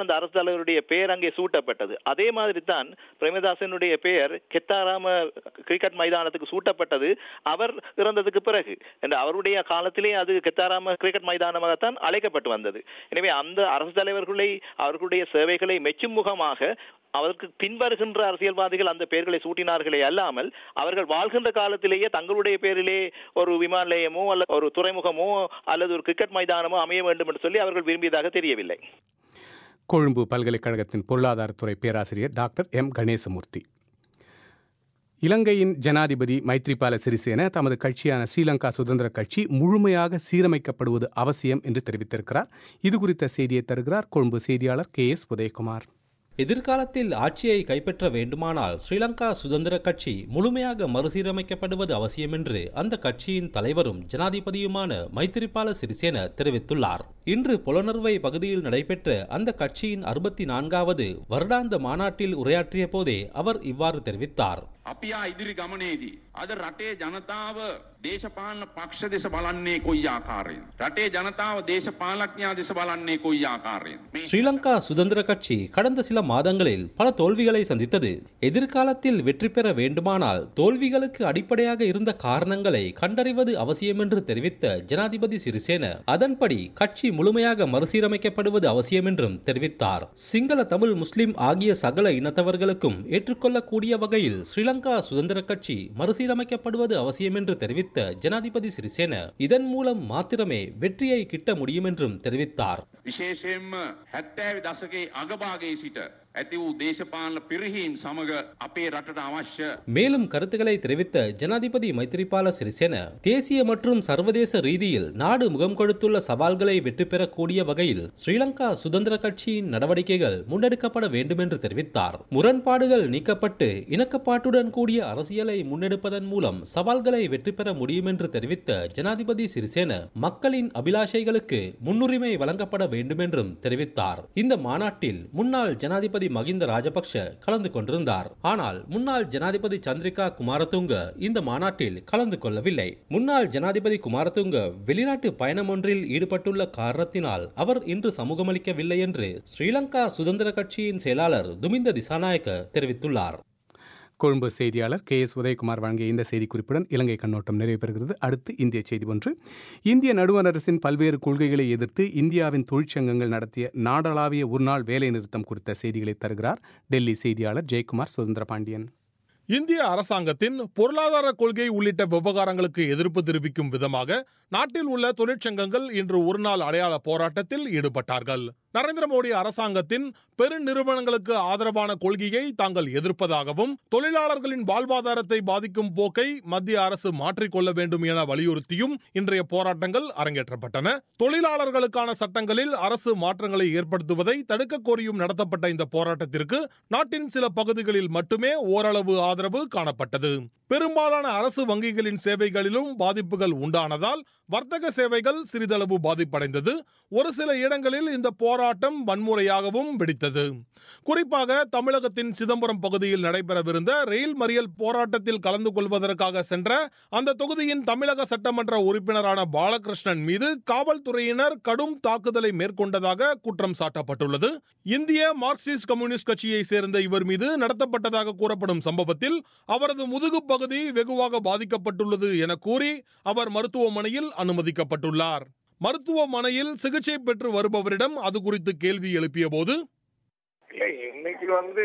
அந்த அரசு தலைவருடைய பெயர் அங்கே சூட்டப்பட்டது அதே மாதிரி தான் பிரேமதாசனுடைய பெயர் கெத்தாராம கிரிக்கெட் மைதானத்துக்கு சூட்டப்பட்டது அவர் இறந்ததுக்கு பிறகு என்ற அவருடைய காலத்திலே அது கெத்தாராம கிரிக்கெட் மைதானமாகத்தான் அழைக்கப்பட்டு வந்தது எனவே அந்த அரசு தலைவர்களை அவர்களுடைய சேவைகளை மெச்சும் முகமாக அவருக்கு பின்வருகின்ற அரசியல்வாதிகள் அந்த பெயர்களை சூட்டினார்களே அல்லாமல் அவர்கள் வாழ்கின்ற காலத்திலேயே தங்களுடைய பேரிலே ஒரு விமான நிலையமோ அல்லது ஒரு துறைமுகமோ அல்லது ஒரு கிரிக்கெட் மைதானமோ அமைய வேண்டும் என்று சொல்லி அவர்கள் விரும்பியதாக தெரியவில்லை கொழும்பு பல்கலைக்கழகத்தின் பொருளாதாரத்துறை பேராசிரியர் டாக்டர் எம் கணேசமூர்த்தி இலங்கையின் ஜனாதிபதி மைத்ரிபால சிறிசேன தமது கட்சியான ஸ்ரீலங்கா சுதந்திர கட்சி முழுமையாக சீரமைக்கப்படுவது அவசியம் என்று தெரிவித்திருக்கிறார் இது குறித்த செய்தியை தருகிறார் கொழும்பு செய்தியாளர் கே எஸ் உதயகுமார் எதிர்காலத்தில் ஆட்சியை கைப்பற்ற வேண்டுமானால் ஸ்ரீலங்கா சுதந்திர கட்சி முழுமையாக மறுசீரமைக்கப்படுவது அவசியம் என்று அந்த கட்சியின் தலைவரும் ஜனாதிபதியுமான மைத்திரிபால சிறிசேன தெரிவித்துள்ளார் இன்று புலனர்வை பகுதியில் நடைபெற்ற அந்த கட்சியின் அறுபத்தி நான்காவது வருடாந்த மாநாட்டில் உரையாற்றிய போதே அவர் இவ்வாறு தெரிவித்தார் අපි ආ ඉදිරි ගමනේදී අද රටේ ජනතාව දේශපාලන පක්ෂ දෙස බලන්නේ කොයි ආකාරයෙන් රටේ ජනතාව දේශපාලඥයා දෙස බලන්නේ කොයි ආකාරයෙන් ஸ்ரீலங்கா சுதந்திர கட்சி கடந்த சில மாதங்களில் பல தோல்விகளை சந்தித்தது எதிர்காலத்தில் வெற்றி பெற வேண்டுமானால் தோல்விகளுக்கு அடிப்படையாக இருந்த காரணங்களை கண்டறிவது அவசியம் என்று தெரிவித்த ஜனாதிபதி சிறிசேன அதன்படி கட்சி முழுமையாக மறுசீரமைக்கப்படுவது அவசியம் என்றும் தெரிவித்தார் சிங்கள தமிழ் முஸ்லிம் ஆகிய சகல இனத்தவர்களுக்கும் ஏற்றுக்கொள்ளக்கூடிய வகையில் ஸ்ரீலங்கா சுதந்திர கட்சி மறுசீரமைக்கப்படுவது அவசியம் என்று தெரிவித்த ஜனாதிபதி சிறிசேன இதன் மூலம் மாத்திரமே வெற்றியை கிட்ட முடியும் என்றும் தெரிவித்தார் විශේෂයෙන්ම හැත්තෑවි දසකේ අගභාගේ සිට ඇති වූ දේශපාලන පිරිහීම් සමග අපේ රටට අවශ්‍ය மேலும் கருத்துக்களை தெரிவித்த ஜனாதிபதி மைத்திரிபால சிறிசேன தேசிய மற்றும் சர்வதேச ரீதியில் நாடு முகம் கொடுத்துள்ள சவால்களை வெற்றி பெறக்கூடிய வகையில் ஸ்ரீலங்கா சுதந்திர கட்சியின் நடவடிக்கைகள் முன்னெடுக்கப்பட வேண்டும் என்று தெரிவித்தார் முரண்பாடுகள் நீக்கப்பட்டு இணக்கப்பாட்டுடன் கூடிய அரசியலை முன்னெடுப்பதன் மூலம் சவால்களை வெற்றி பெற முடியும் என்று தெரிவித்த ஜனாதிபதி சிறிசேன மக்களின் அபிலாஷைகளுக்கு முன்னுரிமை வழங்கப்பட வேண்டும் என்றும் தெரிவித்தார் இந்த மாநாட்டில் முன்னாள் ஜனாதிபதி மகிந்த ராஜபக்ஷ கலந்து கொண்டிருந்தார் ஆனால் முன்னாள் ஜனாதிபதி சந்திரிகா குமாரதுங்க இந்த மாநாட்டில் கலந்து கொள்ளவில்லை முன்னாள் ஜனாதிபதி குமாரதுங்க வெளிநாட்டு பயணம் ஒன்றில் ஈடுபட்டுள்ள காரணத்தினால் அவர் இன்று சமூகமளிக்கவில்லை என்று ஸ்ரீலங்கா சுதந்திர கட்சியின் செயலாளர் துமிந்த திசாநாயக்க தெரிவித்துள்ளார் கொழும்பு செய்தியாளர் கே எஸ் உதயகுமார் வழங்கிய இந்த செய்திக்குறிப்புடன் இலங்கை கண்ணோட்டம் நிறைவு பெறுகிறது அடுத்து இந்திய செய்தி ஒன்று இந்திய நடுவண் அரசின் பல்வேறு கொள்கைகளை எதிர்த்து இந்தியாவின் தொழிற்சங்கங்கள் நடத்திய நாடளாவிய ஒருநாள் வேலைநிறுத்தம் குறித்த செய்திகளை தருகிறார் டெல்லி செய்தியாளர் ஜெயக்குமார் சுதந்திர பாண்டியன் இந்திய அரசாங்கத்தின் பொருளாதார கொள்கை உள்ளிட்ட விவகாரங்களுக்கு எதிர்ப்பு தெரிவிக்கும் விதமாக நாட்டில் உள்ள தொழிற்சங்கங்கள் இன்று ஒருநாள் அடையாள போராட்டத்தில் ஈடுபட்டார்கள் நரேந்திர மோடி அரசாங்கத்தின் பெருநிறுவனங்களுக்கு ஆதரவான கொள்கையை தாங்கள் எதிர்ப்பதாகவும் தொழிலாளர்களின் வாழ்வாதாரத்தை பாதிக்கும் போக்கை மத்திய அரசு மாற்றிக்கொள்ள வேண்டும் என வலியுறுத்தியும் இன்றைய போராட்டங்கள் அரங்கேற்றப்பட்டன தொழிலாளர்களுக்கான சட்டங்களில் அரசு மாற்றங்களை ஏற்படுத்துவதை தடுக்க கோரியும் நடத்தப்பட்ட இந்த போராட்டத்திற்கு நாட்டின் சில பகுதிகளில் மட்டுமே ஓரளவு ஆதரவு காணப்பட்டது பெரும்பாலான அரசு வங்கிகளின் சேவைகளிலும் பாதிப்புகள் உண்டானதால் வர்த்தக சேவைகள் சிறிதளவு பாதிப்படைந்தது ஒரு சில இடங்களில் இந்த போராட்டம் வன்முறையாகவும் வெடித்தது குறிப்பாக தமிழகத்தின் சிதம்பரம் பகுதியில் நடைபெறவிருந்த ரயில் மறியல் போராட்டத்தில் கலந்து கொள்வதற்காக சென்ற அந்த தொகுதியின் தமிழக சட்டமன்ற உறுப்பினரான பாலகிருஷ்ணன் மீது காவல்துறையினர் கடும் தாக்குதலை மேற்கொண்டதாக குற்றம் சாட்டப்பட்டுள்ளது இந்திய மார்க்சிஸ்ட் கம்யூனிஸ்ட் கட்சியை சேர்ந்த இவர் மீது நடத்தப்பட்டதாக கூறப்படும் சம்பவத்தில் அவரது முதுகு பகுதி வெகுவாக பாதிக்கப்பட்டுள்ளது என கூறி அவர் மருத்துவமனையில் அனுமதிக்கப்பட்டுள்ளார் மருத்துவமனையில் சிகிச்சை பெற்று வருபவரிடம் அது குறித்து கேள்வி எழுப்பிய போது இல்லை இன்னைக்கு வந்து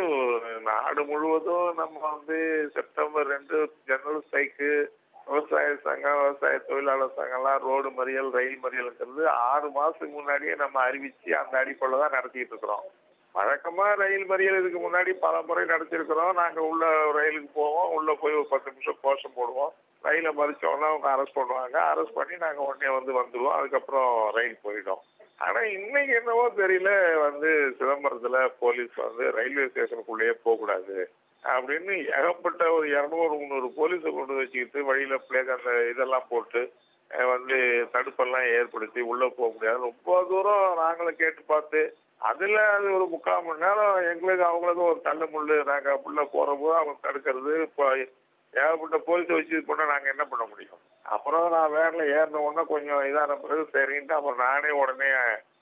நாடு முழுவதும் நம்ம வந்து செப்டம்பர் ரெண்டு ஜெனரல் ஸ்ட்ரைக்கு விவசாய சங்கம் விவசாய தொழிலாளர் சங்கம்லாம் ரோடு மறியல் ரயில் மறியல்ங்கிறது ஆறு மாசத்துக்கு முன்னாடியே நம்ம அறிவிச்சு அந்த அடிப்படையில் தான் நடத்திட்டு இருக்கிறோம் வழக்கமா ரயில் மறியல் இதுக்கு முன்னாடி பல முறை நடத்திருக்கிறோம் நாங்க உள்ள ரயிலுக்கு போவோம் உள்ள போய் ஒரு பத்து நிமிஷம் கோஷம் போடுவோம் ரயில மறிச்சோம்னா அவங்க அரெஸ்ட் பண்ணுவாங்க அரெஸ்ட் பண்ணி நாங்க உடனே வந்து வந்துடுவோம் அதுக்கப்புறம் ரயில் போயிடும் ஆனா இன்னைக்கு என்னவோ தெரியல வந்து சிதம்பரத்துல போலீஸ் வந்து ரயில்வே ஸ்டேஷனுக்குள்ளேயே போகக்கூடாது அப்படின்னு ஏகப்பட்ட ஒரு இரநூறு முந்நூறு போலீஸை கொண்டு வச்சுக்கிட்டு வழியில பிளேக் அந்த இதெல்லாம் போட்டு அஹ் வந்து தடுப்பெல்லாம் ஏற்படுத்தி உள்ள போக முடியாது ரொம்ப தூரம் நாங்களும் கேட்டு பார்த்து அதுல அது ஒரு முக்கால் மணி நேரம் எங்களுக்கு அவங்களுக்கும் ஒரு தள்ளு முள்ளு நாங்க உள்ள போறப்போ அவங்க தடுக்கிறது இப்போ ஏகப்பட்ட போலீஸை வச்சு இது பண்ணா நாங்க என்ன பண்ண முடியும் அப்புறம் நான் வேன்ல ஏறின உடனே கொஞ்சம் இதான பிறகு சரின்ட்டு அப்புறம் நானே உடனே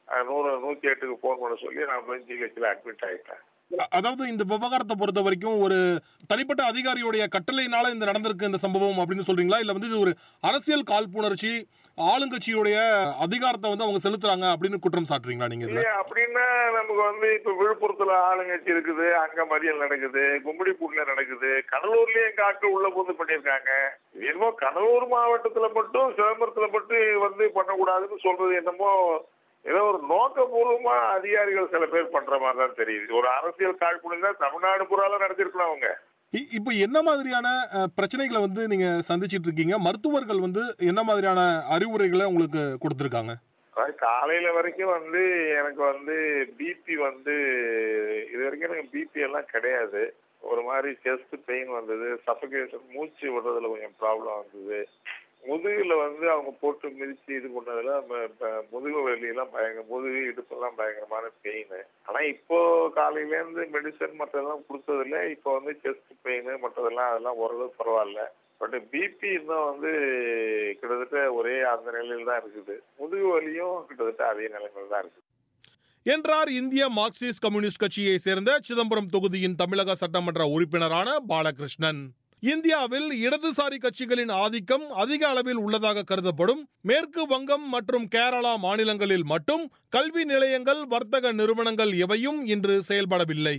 அஹ், நூறு நூத்தி எட்டுக்கு ஃபோன் பண்ண சொல்லி நான் போய் ஜிஹெச்ல அட்மிட் ஆயிட்டேன் அ- அதாவது இந்த விவகாரத்தை பொறுத்த வரைக்கும் ஒரு தனிப்பட்ட அதிகாரியுடைய கட்டளையினால இந்த நடந்திருக்கு இந்த சம்பவம் அப்படின்னு சொல்றீங்களா இல்ல வந்து இது ஒரு அரசியல் காழ்ப்புணர்ச்சி ஆளுங்கட்சியுடைய அதிகாரத்தை வந்து அவங்க செலுத்துறாங்க அப்படின்னு குற்றம் சாட்டுறீங்களா நீங்க இதுல இல்லையா அப்படின்னா நமக்கு வந்து இப்ப விழுப்புரத்துல ஆளுங்கட்சி இருக்குது அங்க மறியல் நடக்குது கும்படிப்பூட்ல நடக்குது கடலூர்லயும் எங்க ஆட்கள் உள்ள போந்து பண்ணியிருக்காங்க இது என்னமோ கடலூர் மாவட்டத்துல மட்டும் சிதம்பரத்துல மட்டும் வந்து பண்ணக்கூடாதுன்னு சொல்றது என்னமோ ஏதோ ஒரு நோக்கபூர்வமா அதிகாரிகள் சில பேர் பண்ற மாதிரி தான் தெரியுது ஒரு அரசியல் காழ்ப்புணர்ச்சி தான் தமிழ்நாடு பூரால நடத்திருக்கலாம் அவங்க இ- இப்போ என்ன மாதிரியான அஹ், பிரச்சனைகளை வந்து நீங்க சந்திச்சிட்டு இருக்கீங்க மருத்துவர்கள் வந்து என்ன மாதிரியான அறிவுரைகளை உங்களுக்கு கொடுத்துருக்காங்க அதாவது காலையில வரைக்கும் வந்து எனக்கு வந்து பிபி வந்து இது வரைக்கும் எனக்கு பிபி எல்லாம் கிடையாது ஒரு மாதிரி செஸ்ட் பெயின் வந்தது சஃபகேஷன் மூச்சு விடுறதுல கொஞ்சம் ப்ராப்ளம் வந்தது முதுகுல வந்து அவங்க போட்டு மிதிச்சு இது பண்ணதுல ம- ப- முதுகு வலியெல்லாம் பயங்கர முதுகு இடுப்பெல்லாம் பயங்கரமான பெயின் ஆனா இப்போ காலையில இருந்து மெடிசன் மற்றதெல்லாம் கொடுத்ததுல இப்போ வந்து செஸ்ட் பெயின் மற்றதெல்லாம் அதெல்லாம் ஓரளவு பரவாயில்ல பட் பிபி இன்னும் வந்து கிட்டத்தட்ட ஒரே அந்த நிலையில தான் இருக்குது முதுகு வலியும் கிட்டத்தட்ட அதே நிலைமையில தான் இருக்குது என்றார் இந்திய மார்க்சிஸ்ட் கம்யூனிஸ்ட் கட்சியை சேர்ந்த சிதம்பரம் தொகுதியின் தமிழக சட்டமன்ற உறுப்பினரான பாலகிருஷ்ணன் இந்தியாவில் இடதுசாரி கட்சிகளின் ஆதிக்கம் அதிக அளவில் உள்ளதாக கருதப்படும் மேற்கு வங்கம் மற்றும் கேரளா மாநிலங்களில் மட்டும் கல்வி நிலையங்கள் வர்த்தக நிறுவனங்கள் எவையும் இன்று செயல்படவில்லை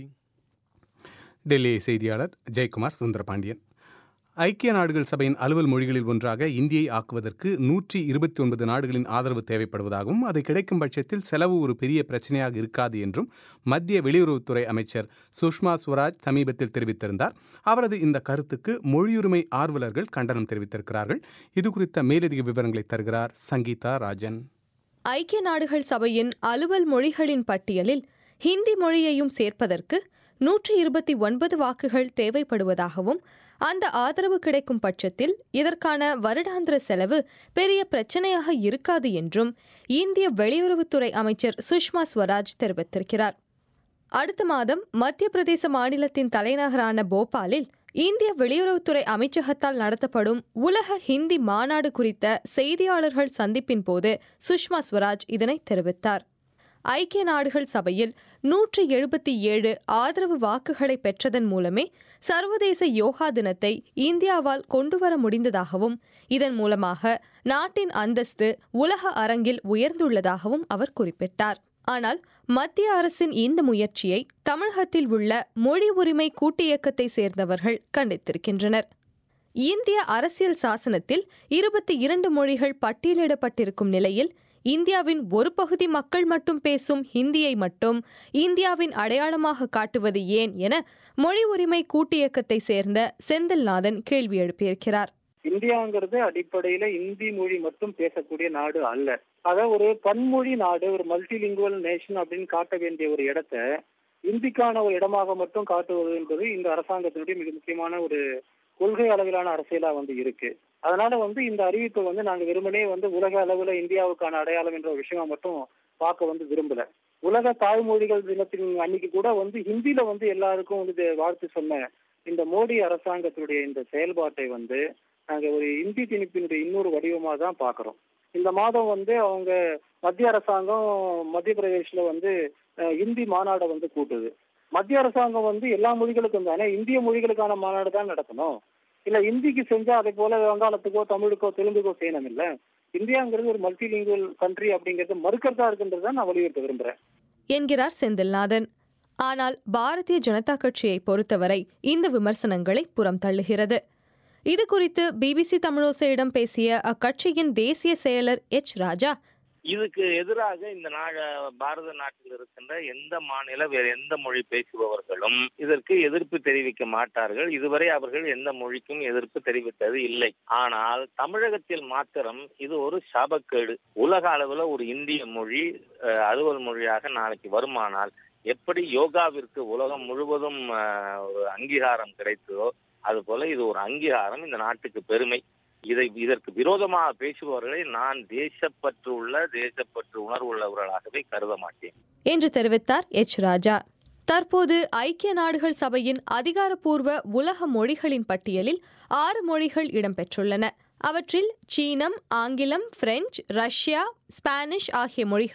டெல்லி செய்தியாளர் ஜெயக்குமார் சுந்தரபாண்டியன் ஐக்கிய நாடுகள் சபையின் அலுவல் மொழிகளில் ஒன்றாக இந்தியை ஆக்குவதற்கு நூற்றி இருபத்தி ஒன்பது நாடுகளின் ஆதரவு தேவைப்படுவதாகவும் அது கிடைக்கும் பட்சத்தில் செலவு ஒரு பெரிய பிரச்சனையாக இருக்காது என்றும் மத்திய வெளியுறவுத்துறை அமைச்சர் சுஷ்மா ஸ்வராஜ் சமீபத்தில் தெரிவித்திருந்தார் அவரது இந்த கருத்துக்கு மொழியுரிமை ஆர்வலர்கள் கண்டனம் தெரிவித்திருக்கிறார்கள் இது குறித்த மேலதிக விவரங்களை தருகிறார் சங்கீதா ராஜன் ஐக்கிய நாடுகள் சபையின் அலுவல் மொழிகளின் பட்டியலில் ஹிந்தி மொழியையும் சேர்ப்பதற்கு நூற்றி இருபத்தி ஒன்பது வாக்குகள் தேவைப்படுவதாகவும் அந்த ஆதரவு கிடைக்கும் பட்சத்தில் இதற்கான வருடாந்திர செலவு பெரிய பிரச்சனையாக இருக்காது என்றும் இந்திய வெளியுறவுத்துறை அமைச்சர் சுஷ்மா ஸ்வராஜ் தெரிவித்திருக்கிறார் அடுத்த மாதம் மத்திய பிரதேச மாநிலத்தின் தலைநகரான போபாலில் இந்திய வெளியுறவுத்துறை அமைச்சகத்தால் நடத்தப்படும் உலக ஹிந்தி மாநாடு குறித்த செய்தியாளர்கள் சந்திப்பின் போது சுஷ்மா ஸ்வராஜ் இதனை தெரிவித்தார் ஐக்கிய நாடுகள் சபையில் நூற்றி எழுபத்தி ஏழு ஆதரவு வாக்குகளை பெற்றதன் மூலமே சர்வதேச யோகா தினத்தை இந்தியாவால் கொண்டுவர முடிந்ததாகவும் இதன் மூலமாக நாட்டின் அந்தஸ்து உலக அரங்கில் உயர்ந்துள்ளதாகவும் அவர் குறிப்பிட்டார் ஆனால் மத்திய அரசின் இந்த முயற்சியை தமிழகத்தில் உள்ள மொழி உரிமை கூட்டு இயக்கத்தை சேர்ந்தவர்கள் கண்டித்திருக்கின்றனர் இந்திய அரசியல் சாசனத்தில் இருபத்தி இரண்டு மொழிகள் பட்டியலிடப்பட்டிருக்கும் நிலையில் இந்தியாவின் ஒரு பகுதி மக்கள் மட்டும் பேசும் ஹிந்தியை மட்டும் இந்தியாவின் அடையாளமாக காட்டுவது ஏன் என மொழி உரிமை கூட்டு இயக்கத்தை சேர்ந்த செந்தில்நாதன் கேள்வி எழுப்பியிருக்கிறார் இந்தியாங்கிறது அடிப்படையில இந்தி மொழி மட்டும் பேசக்கூடிய நாடு அல்ல அத ஒரு பன்மொழி நாடு ஒரு மல்டிலிங்குவல் நேஷன் அப்படின்னு காட்ட வேண்டிய ஒரு இடத்த இந்திக்கான ஒரு இடமாக மட்டும் காட்டுவது என்பது இந்த அரசாங்கத்தினுடைய மிக முக்கியமான ஒரு கொள்கை அளவிலான அரசியலா வந்து இருக்கு அதனால வந்து இந்த அறிவிப்பை வந்து நாங்க வெறுமனே வந்து உலக அளவுல இந்தியாவுக்கான அடையாளம் என்ற ஒரு விஷயமா மட்டும் பார்க்க வந்து விரும்பல உலக தாய்மொழிகள் தினத்தின் அன்னைக்கு கூட வந்து ஹிந்தியில வந்து எல்லாருக்கும் வந்து வாழ்த்து சொன்ன இந்த மோடி அரசாங்கத்தினுடைய இந்த செயல்பாட்டை வந்து நாங்க ஒரு இந்தி திணிப்பினுடைய இன்னொரு வடிவமா தான் பாக்குறோம் இந்த மாதம் வந்து அவங்க மத்திய அரசாங்கம் மத்திய பிரதேஷ்ல வந்து அஹ், இந்தி மாநாடை வந்து கூட்டுது மத்திய அரசாங்கம் வந்து எல்லா மொழிகளுக்கும் தானே இந்திய மொழிகளுக்கான மாநாடு தான் நடத்தணும் இல்ல இந்திக்கு செஞ்சா அதே போல வங்காளத்துக்கோ தமிழுக்கோ தெலுங்குக்கோ செய்யணும் இல்ல இந்தியாங்கிறது ஒரு மல்டிலிங்குவல் கண்ட்ரி அப்படிங்கறது மறுக்கிறதா இருக்குன்றதை நான் வலியுறுத்த விரும்புறேன் என்கிறார் செந்தில்நாதன் ஆனால் பாரதிய ஜனதா கட்சியை பொறுத்தவரை இந்த விமர்சனங்களை புறம் தள்ளுகிறது இது குறித்து பிபிசி தமிழோசையிடம் பேசிய அக்கட்சியின் தேசிய செயலர் எச் ராஜா இதுக்கு எதிராக இந்த நாடு பாரத நாட்டில் இருக்கின்ற எந்த மாநில வேறு எந்த மொழி பேசுபவர்களும் இதற்கு எதிர்ப்பு தெரிவிக்க மாட்டார்கள் இதுவரை அவர்கள் எந்த மொழிக்கும் எதிர்ப்பு தெரிவித்தது இல்லை ஆனால் தமிழகத்தில் மாத்திரம் இது ஒரு சாபக்கேடு உலக அளவில் ஒரு இந்திய மொழி அஹ், அலுவல் மொழியாக நாளைக்கு வருமானால் எப்படி யோகாவிற்கு உலகம் முழுவதும் அஹ், ஒரு அங்கீகாரம் கிடைத்ததோ அதுபோல இது ஒரு அங்கீகாரம் இந்த நாட்டுக்கு பெருமை இதை இதற்கு விரோதமாக பேசுபவர்களை நான் தேசப்பற்று உள்ள தேசப்பற்று உணர்வுள்ளவர்களாகவே கருத மாட்டேன் என்று தெரிவித்தார் எச் ராஜா தற்போது ஐக்கிய நாடுகள் சபையின் அதிகாரப்பூர்வ உலக மொழிகளின் பட்டியலில் ஆறு மொழிகள் இடம்பெற்றுள்ளன அவற்றில் சீனம் ஆங்கிலம் பிரெஞ்சு ரஷ்யா ஸ்பானிஷ் ஆகிய மொழிகள்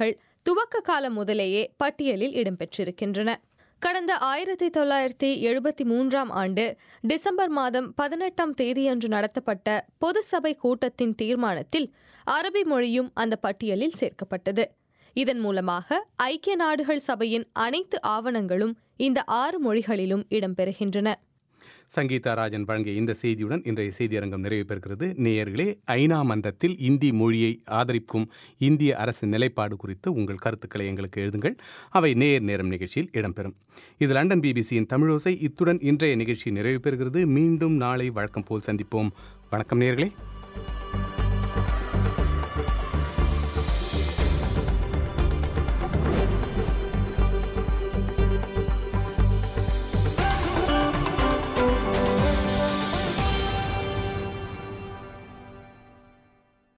துவக்க காலம் முதலேயே பட்டியலில் இடம்பெற்றிருக்கின்றன கடந்த ஆயிரத்தி தொள்ளாயிரத்தி எழுபத்தி மூன்றாம் ஆண்டு டிசம்பர் மாதம் பதினெட்டாம் தேதியன்று நடத்தப்பட்ட பொது சபை கூட்டத்தின் தீர்மானத்தில் அரபி மொழியும் அந்த பட்டியலில் சேர்க்கப்பட்டது இதன் மூலமாக ஐக்கிய நாடுகள் சபையின் அனைத்து ஆவணங்களும் இந்த ஆறு மொழிகளிலும் இடம்பெறுகின்றன சங்கீதா ராஜன் வழங்கிய இந்த செய்தியுடன் இன்றைய செய்தியரங்கம் நிறைவு பெறுகிறது நேயர்களே ஐநா மன்றத்தில் இந்தி மொழியை ஆதரிக்கும் இந்திய அரசின் நிலைப்பாடு குறித்து உங்கள் கருத்துக்களை எங்களுக்கு எழுதுங்கள் அவை நேர் நேரம் நிகழ்ச்சியில் இடம்பெறும் இது லண்டன் பிபிசியின் தமிழோசை இத்துடன் இன்றைய நிகழ்ச்சி நிறைவு பெறுகிறது மீண்டும் நாளை வழக்கம் போல் சந்திப்போம் வணக்கம் நேயர்களே